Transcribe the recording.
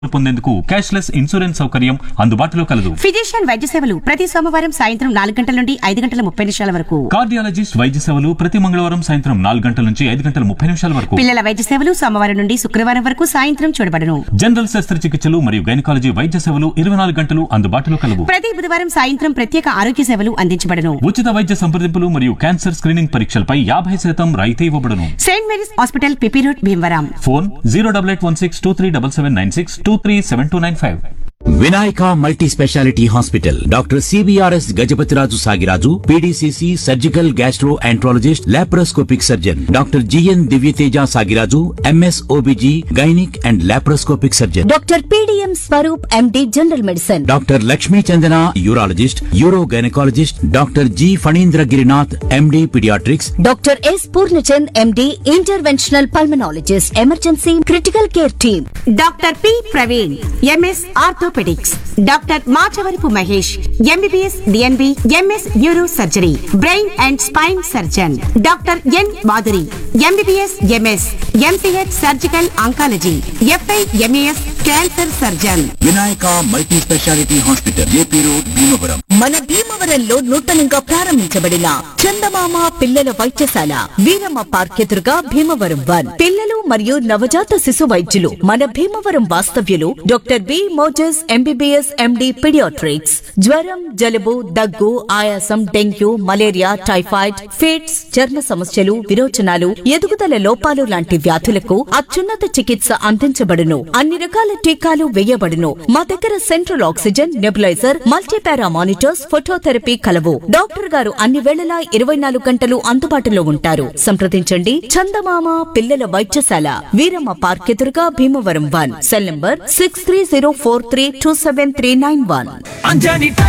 పొందేందుకు cashless insurance సౌకర్యం అందుబాటులో కలదు ఫిజిషియన్ వైద్య సేవలు ప్రతి సోమవారం సాయంత్రం నాలుగు గంటల నుండి ఐదు గంటల ముప్పై నిమిషాల వరకు కార్డియాలజిస్ట్ వైద్య సేవలు ప్రతి మంగళవారం సాయంత్రం నాలుగు గంటల నుంచి ఐదు గంటల ముప్పై నిమిషాల వరకు పిల్లల వైద్య సేవలు సోమవారం నుండి శుక్రవారం వరకు సాయంత్రం చూడబడును జనరల్ శస్త్రచికిత్సలు మరియు గైనకాలజీ వైద్య సేవలు ఇరవై నాలుగు గంటలు అందుబాటులో కలవు ప్రతి బుధవారం సాయంత్రం ప్రత్యేక ఆరోగ్య సేవలు అందించబడును ఉచిత వైద్య సంప్రదింపులు మరియు క్యాన్సర్ స్క్రీనింగ్ పరీక్షలపై యాభై శాతం రాయితీ ఇవ్వబడును Saint Mary's hospital PP road Bhimavaram phone zero double eight one six two three double seven nine six two three seven two nine five Vinayaka multi speciality hospital doctor CBRS Gajapathiraju Sagiraju PDCC surgical gastroenterologist laparoscopic surgeon doctor GN Divyateja Sagiraju MS OBG gynaec and laparoscopic surgeon doctor PDM Swaroop MD general medicine doctor Lakshmi Chandana urologist uro gynaecologist doctor G Phanindra Girinath MD paediatrics doctor S Purnachand MD interventional pulmonologist emergency critical care team doctor P Praveen MS orthopaedics doctor Machavarapu Mahesh MBBS DNB MS neurosurgery brain and spine surgeon doctor N Madhuri MBBS MS MCH surgical oncology FI MAS cancer surgeon Vinayaka multi speciality hospital JP road Bhimavaram మన భీమవరంలో నూతనంగా ప్రారంభించబడిన చందమామ పిల్లల వైద్యశాల Veeramma park ఎదురుగా Bhimavaram one పిల్లలు మరియు నవజాత శిశు వైద్యులు మన భీమవరం వాస్తవ్యులు doctor B Moses MBBS MD paediatrics జ్వరం జలుబు దగ్గు ఆయాసం డెంగ్యూ మలేరియా టైఫాయిడ్ ఫిట్స్ చర్మ సమస్యలు విరోచనాలు ఎదుగుదల లోపాలు లాంటి వ్యాధులకు అత్యున్నత చికిత్స అందించబడును అన్ని రకాల టీకాలు వేయబడును మా దగ్గర central oxygen nebuliser multipara monitors phototherapy కలవు డాక్టర్ గారు అన్ని వేళలా ఇరవై నాలుగు గంటలు అందుబాటులో ఉంటారు సంప్రదించండి చందమామ పిల్లల వైద్యశాల వీరమ్మ పార్క్ ఎదురుగా Bhimavaram one cell number six three zero four three two seven three nine one Anjani